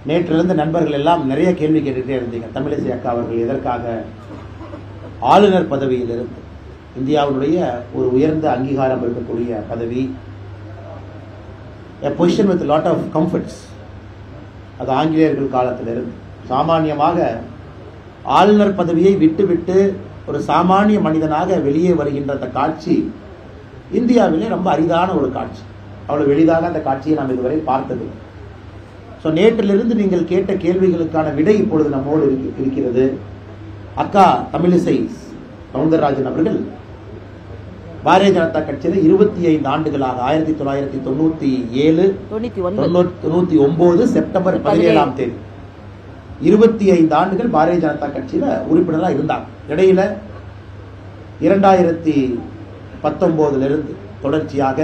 நேற்றிலிருந்து நண்பர்கள் எல்லாம் நிறைய கேள்வி கேட்டுட்டே இருந்தீங்க தமிழிசை அக்கா அவர்கள் எதற்காக ஆளுநர் பதவியிலிருந்து இந்தியாவினுடைய ஒரு உயர்ந்த அங்கீகாரம் இருக்கக்கூடிய பதவி a position with lot of comforts அது ஆங்கிலேயர்கள் காலத்திலிருந்து சாமானியமாக ஆளுநர் பதவியை விட்டுவிட்டு ஒரு சாமானிய மனிதனாக வெளியே வருகின்ற அந்த காட்சி இந்தியாவிலே ரொம்ப அரிதான ஒரு காட்சி அவ்வளவு எளிதாக அந்த காட்சியை நாம் இதுவரை பார்த்ததில்லை ஸோ நேற்றிலிருந்து நீங்கள் கேட்ட கேள்விகளுக்கான விடை இப்பொழுது நம்மோடு இருக்கு- இருக்கிறது அக்கா தமிழிசை சவுந்தரராஜன் அவர்கள் பாரதிய ஜனதா கட்சியில இருபத்தி ஐந்து ஆண்டுகளாக ஆயிரத்தி தொள்ளாயிரத்தி தொண்ணூத்தி ஏழு தொண்ணூத்தி ஒன்பது தொண்ணூத்தி தொண்ணூத்தி ஒன்பது செப்டம்பர் பதினேழாம் தேதி இருபத்தி ஐந்து ஆண்டுகள் பாரதிய ஜனதா கட்சியில உறுப்பினராக இருந்தாங்க இடையில இரண்டாயிரத்தி பத்தொன்பதுல இருந்து தொடர்ச்சியாக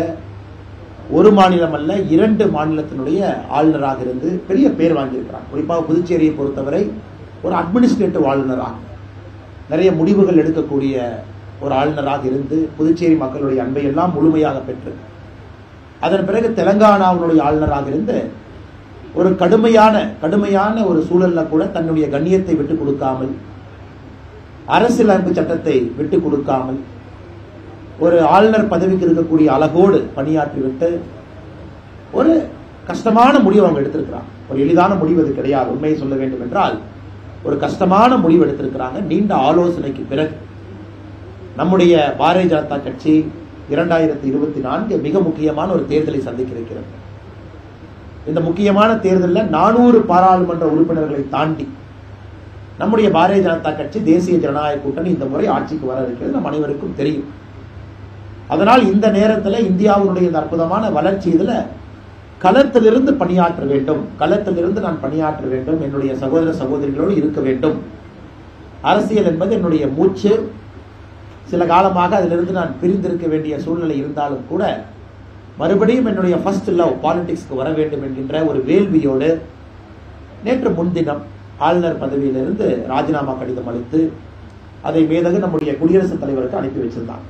ஒரு மாநிலம் அல்ல இரண்டு மாநிலத்தினுடைய ஆளுநராக இருந்து பெரிய பேர் வாங்கியிருக்கிறார் குறிப்பாக புதுச்சேரியை பொறுத்தவரை ஒரு அட்மினிஸ்ட்ரேட்டிவ் ஆளுநராக நிறைய முடிவுகள் எடுக்கக்கூடிய ஒரு ஆளுநராக இருந்து புதுச்சேரி மக்களுடைய அன்பை எல்லாம் முழுமையாக பெற்று அதன் பிறகு தெலங்கானாவினுடைய ஆளுநராக இருந்து ஒரு கடுமையான கடுமையான ஒரு சூழல்ல கூட தன்னுடைய கண்ணியத்தை விட்டு கொடுக்காமல் அரசியலமைப்பு சட்டத்தை விட்டு கொடுக்காமல் ஒரு ஆளுநர் பதவிக்கு இருக்கக்கூடிய அழகோடு பணியாற்றிவிட்டு ஒரு கஷ்டமான முடிவு அவங்க எடுத்திருக்கிறாங்க ஒரு எளிதான முடிவு அது கிடையாது உண்மையை சொல்ல வேண்டும் என்றால் ஒரு கஷ்டமான முடிவு எடுத்திருக்கிறாங்க நீண்ட ஆலோசனைக்கு பிறகு நம்முடைய பாரதிய ஜனதா கட்சி இரண்டாயிரத்தி இருபத்தி நான்கு மிக முக்கியமான ஒரு தேர்தலை சந்திக்க இருக்கிறது இந்த முக்கியமான தேர்தலில் நானூறு பாராளுமன்ற உறுப்பினர்களை தாண்டி நம்முடைய பாரதிய ஜனதா கட்சி தேசிய ஜனநாயக கூட்டணி இந்த முறை ஆட்சிக்கு வர இருக்கிறது நம் அனைவருக்கும் தெரியும் அதனால் இந்த நேரத்தில் இந்தியாவினுடைய இந்த அற்புதமான வளர்ச்சி இதுல களத்திலிருந்து பணியாற்ற வேண்டும் களத்திலிருந்து நான் பணியாற்ற வேண்டும் என்னுடைய சகோதர சகோதரிகளோடு இருக்க வேண்டும் அரசியல் என்பது என்னுடைய மூச்சு சில காலமாக அதிலிருந்து நான் பிரிந்திருக்க வேண்டிய சூழ்நிலை இருந்தாலும் கூட மறுபடியும் என்னுடைய ஃபர்ஸ்ட் லவ் பாலிடிக்ஸ்க்கு வர வேண்டும் என்கின்ற ஒரு வேள்வியோடு நேற்று முன்தினம் ஆளுநர் பதவியிலிருந்து ராஜினாமா கடிதம் அளித்து அதை மேதகு நம்முடைய குடியரசுத் தலைவருக்கு அனுப்பி வச்சிருந்தாங்க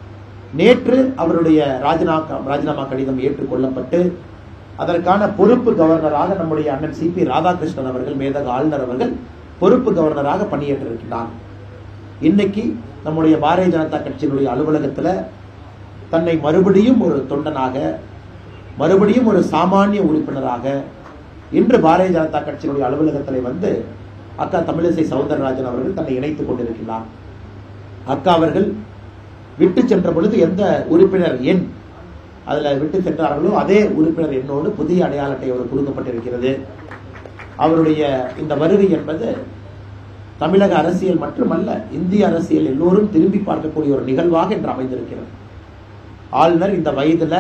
நேற்று அவருடைய ராஜினாமா ராஜினாமா கடிதம் ஏற்றுக்கொள்ளப்பட்டு அதற்கான பொறுப்பு கவர்னராக நம்முடைய அண்ணன் சி பி ராதாகிருஷ்ணன் அவர்கள் மேதக ஆளுநர் அவர்கள் பொறுப்பு கவர்னராக பணியேற்றிருக்கிறார் இன்னைக்கு நம்முடைய பாரதிய ஜனதா கட்சியினுடைய அலுவலகத்துல தன்னை மறுபடியும் ஒரு தொண்டனாக மறுபடியும் ஒரு சாமானிய உறுப்பினராக இன்று பாரதிய ஜனதா கட்சியினுடைய அலுவலகத்தில் வந்து அக்கா தமிழிசை சவுந்தரராஜன் அவர்கள் தன்னை இணைத்துக் கொண்டிருக்கிறார் அக்கா அவர்கள் விட்டு சென்ற பொழுது எந்த உறுப்பினர் எண் அதுல விட்டு சென்றார்களோ அதே உறுப்பினர் எண்ணோடு புதிய அடையாள அட்டை அவர் கொடுக்கப்பட்டிருக்கிறது அவருடைய இந்த வருகை என்பது தமிழக அரசியல் மட்டுமல்ல இந்திய அரசியல் எல்லோரும் திரும்பி பார்க்கக்கூடிய ஒரு நிகழ்வாக இன்று அமைந்திருக்கிறது ஆளுநர் இந்த வயதுல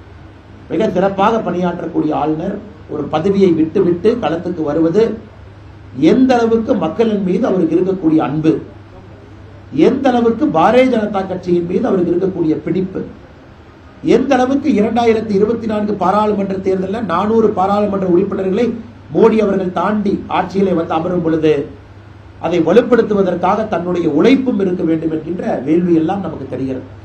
மிக சிறப்பாக பணியாற்றக்கூடிய ஆளுநர் ஒரு பதவியை விட்டு விட்டு களத்துக்கு வருவது எந்த அளவுக்கு மக்களின் மீது அவருக்கு இருக்கக்கூடிய அன்பு எந்த அளவுக்கு பாரதிய ஜனதா கட்சியின் மீது அவருக்கு இருக்கக்கூடிய பிடிப்பு எந்த அளவுக்கு இரண்டாயிரத்தி இருபத்தி நான்கு பாராளுமன்ற தேர்தலில் நானூறு பாராளுமன்ற உறுப்பினர்களை மோடி அவர்கள் தாண்டி ஆட்சியிலே வந்து அமரும் பொழுது அதை வலுப்படுத்துவதற்காக தன்னுடைய உழைப்பும் இருக்க வேண்டும் என்கின்ற வேள்வி எல்லாம் நமக்கு தெரிகிறது